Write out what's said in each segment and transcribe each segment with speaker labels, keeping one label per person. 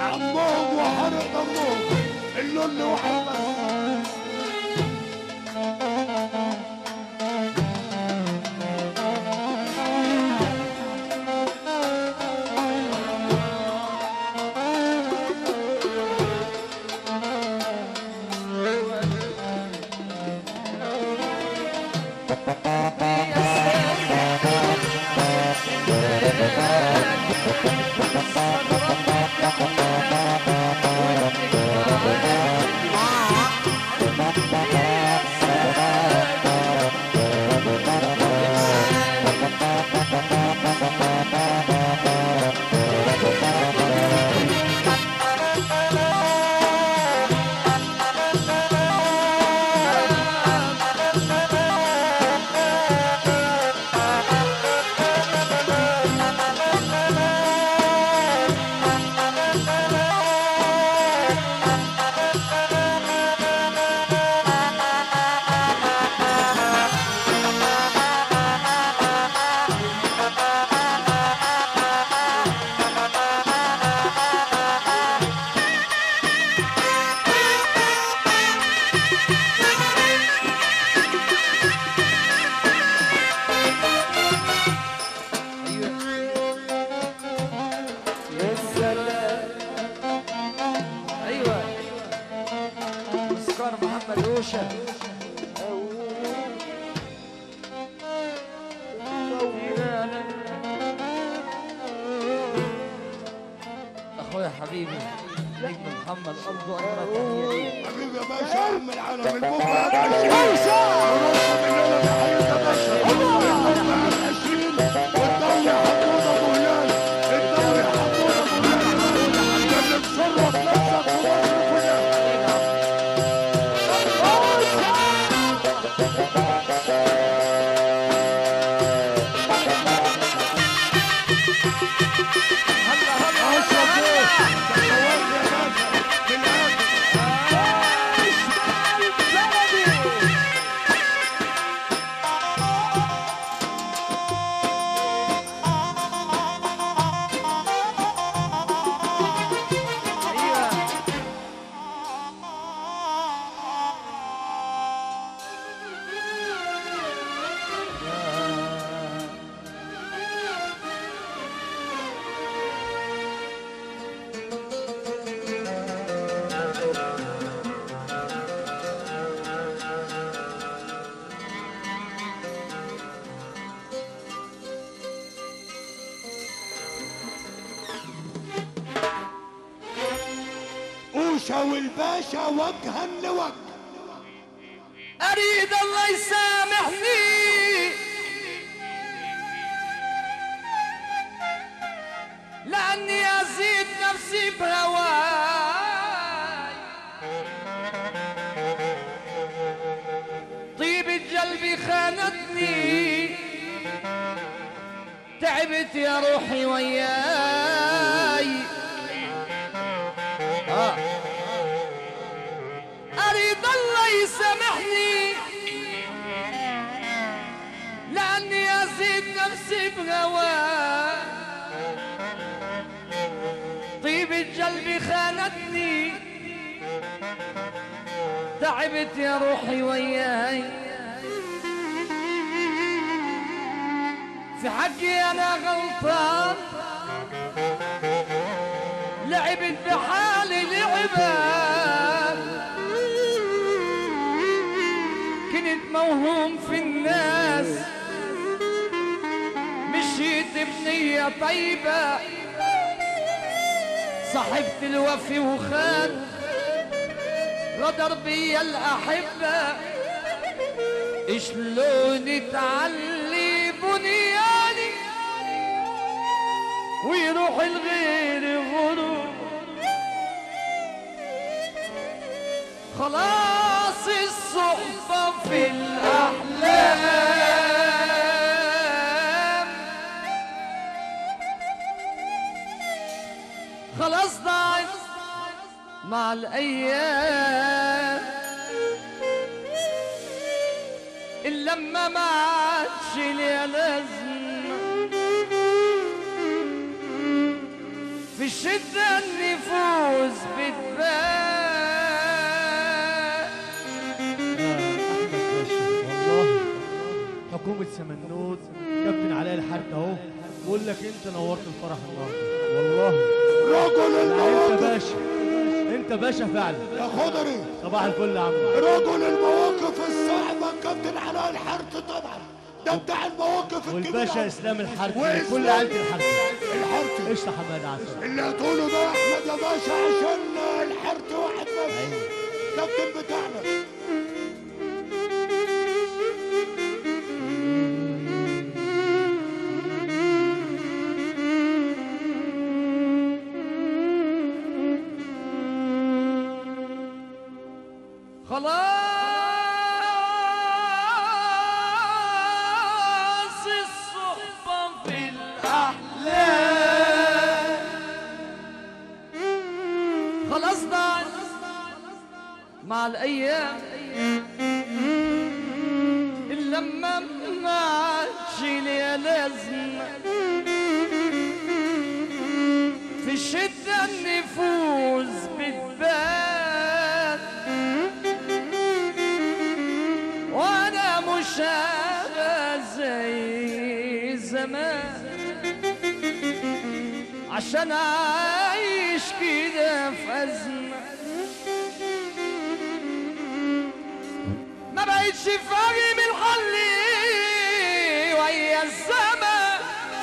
Speaker 1: عمهم وحرق دمهم اللون واحد بس
Speaker 2: يا سلام ايوه مسكر محمد اوشه اخويا حبيبي نجم محمد ارجو ان تحيه
Speaker 1: حبيبي يا باشا عم العالم البكره يا باشا ونص مننا تحيه يا باشا البكره العشرين والدوري حمود ابو هلال الدوري حمود ابو هلال انت اللي مشرف نفسك في مصر كلها اشرف ايه تخيل يا باشا من الاخر اوشا والباشا وجها لوجه
Speaker 2: اريد الله يسامحني لاني ازيد نفسي بهواي طيبة قلبي خانتني تعبت يا روحي وياي آه. أريد الله يسامحني لأني أزيد نفسي بهواه طيبة قلبي خانتني تعبت يا روحي وياي في حقي أنا غلطان لعبت بحالي لعبان كنت موهوم في الناس مشيت بنية طيبة صاحبت الوفي وخان غدر بيا الأحبة شلون تعلي بنياني ويروح الغير غرور خلاص الصحبة في الأحلام خلاص ضاعت مع الأيام اللمة ما عادش ليها لازمة في الشدة النفوس بتبان
Speaker 3: احمد باشا والله حكومه سمنود كابتن علاء الحرب اهو بقول لك انت نورت الفرح النهارده والله
Speaker 1: رجل
Speaker 3: لا انت
Speaker 1: المواقف
Speaker 3: باشا انت باشا فعلا
Speaker 1: يا خضري
Speaker 3: صباح الفل يا عم
Speaker 1: رجل المواقف الصعبة كابتن علاء الحرث طبعا ده بتاع المواقف
Speaker 3: والباشا
Speaker 1: الكبيرة
Speaker 3: اسلام الحرب
Speaker 1: وإسلام.
Speaker 3: كل عيله الحرب
Speaker 1: الحرث
Speaker 3: قشطه حماد عسل
Speaker 1: اللي هتقوله ده يا احمد يا باشا عشان الحرث واحد بس كابتن بتاعنا
Speaker 2: خلاص الصحبة في الأحلام خلاص ضاعت مع الأيام اللمة ما عادش ليها لازمة في الشدة النفوس بتبان وانا مش هبقى زي زمان عشان اعيش كده في ازمه ما بقتش فاهم الحل ويا الزمن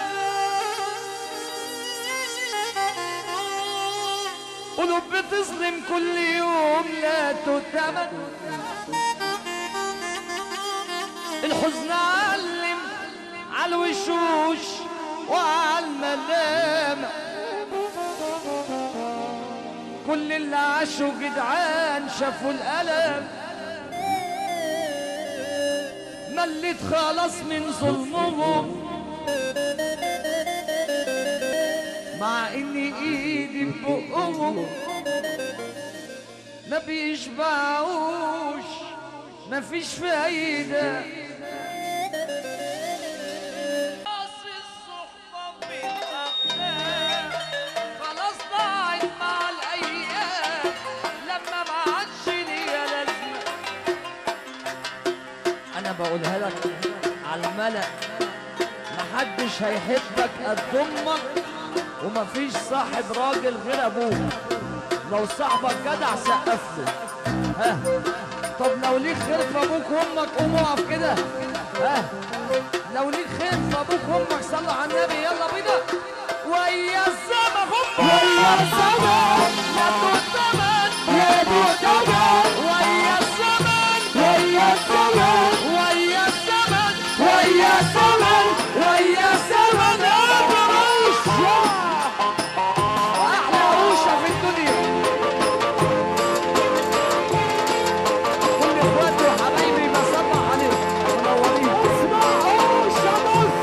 Speaker 2: قلوب بتظلم كل يوم لا تتمن الحزن علم على الوشوش وعلى الملامة كل اللي عاشوا جدعان شافوا الألم مليت خلاص من ظلمهم مع اني ايدي ببقهم ما بيشبعوش مفيش فايدة خلاص ضاعت مع الأيام لما ما عادش ليا لازمة أنا بقولها لك على الملأ محدش هيحبك قد أمك ومفيش صاحب راجل غير أبوك لو صاحبك جدع سقف له ها طب لو ليك خير في ابوك وامك قوم اقف كده ها لو ليك خير في ابوك وامك صلوا على النبي يلا بينا ويا الزمن هم ويا الزمن يا الزمن يا الزمن ويا الزمن ويا الزمن ويا الزمن ويا الزمن ويا الزمن يا عروس احلى عروسه في الدنيا كل اخواتي وحبايبي بصبح عليهم منورين اسمعوا شمس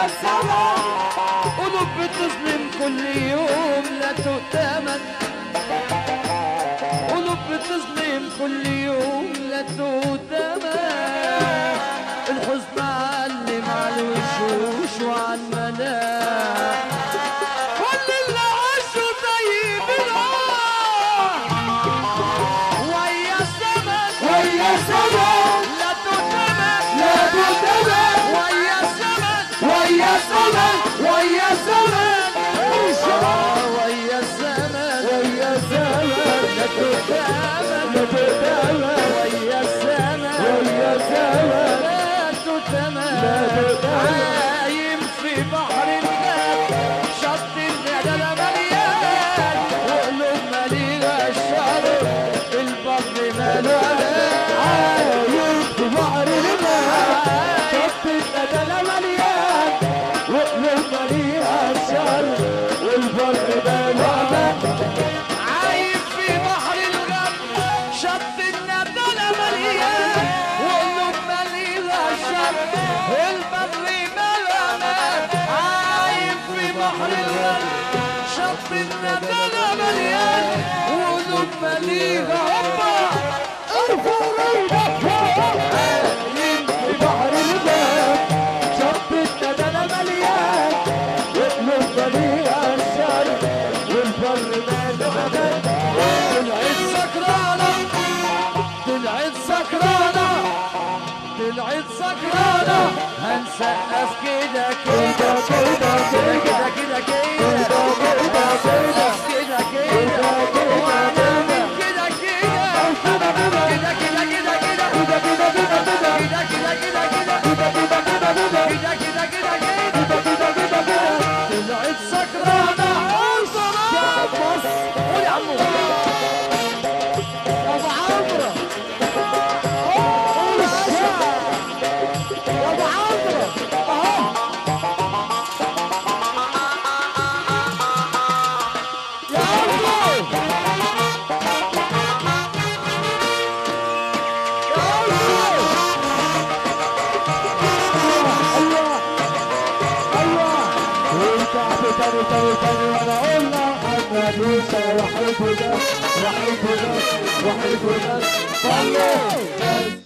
Speaker 2: السماء قلوب بتظلم كل يوم لا تؤتمن قلوب بتظلم كل يوم لا تؤتمن الحزن علم على الوشوش وعلى المنام كل اللي عاشوا طيب الروح ويا الزمن
Speaker 1: ويا الزمن
Speaker 2: لا تؤتمن
Speaker 1: لا تؤتمن
Speaker 2: ويا الزمن
Speaker 1: ويا الزمن ويا الزمن
Speaker 2: آه، ويا الزمن
Speaker 1: ويا الزمن
Speaker 2: لا تؤتمن
Speaker 1: لا تؤتمن
Speaker 2: ويا الزمن
Speaker 1: ويا الزمن
Speaker 2: لا تؤتمن
Speaker 1: لا تؤتمن.
Speaker 2: عايم في بحر الغاب شط الندى مليان وقلوب مليئة الشر البر ماله امان
Speaker 1: عايم في بحر الماء شط الندى مليان وقلوب مليئة الشر والبر ماله أمان
Speaker 2: عايم في بحر الغم شط الندى مليان وقلوب مليئة الشر البر ملامات عايم في بحر الغم شط الندى مليان وقلوب مليئة هوبا
Speaker 1: ارفع ريبك عايم في بحر الماء شط الندى مليان وقلوب مليئة الشر والبر ماله أمان
Speaker 2: طلعت سكرانة طلعت سكرانة طلعت سكرانة هنسقف كده كده
Speaker 1: كده كده
Speaker 2: كده كده كده كده هنسقف كده كده وهنعمل كده كده كده كده كده كده كده كده كده كده كده كده كده كده طلعت سكرانة قول يا عمو
Speaker 1: ابو عمرو قول الشعر يا ابو عمرو اهو يا عمرو ايوه ايوه وانت تاني تاني تاني وانا قلنا محمد موسى وحيد وده وحيد وده وحيد وده طلع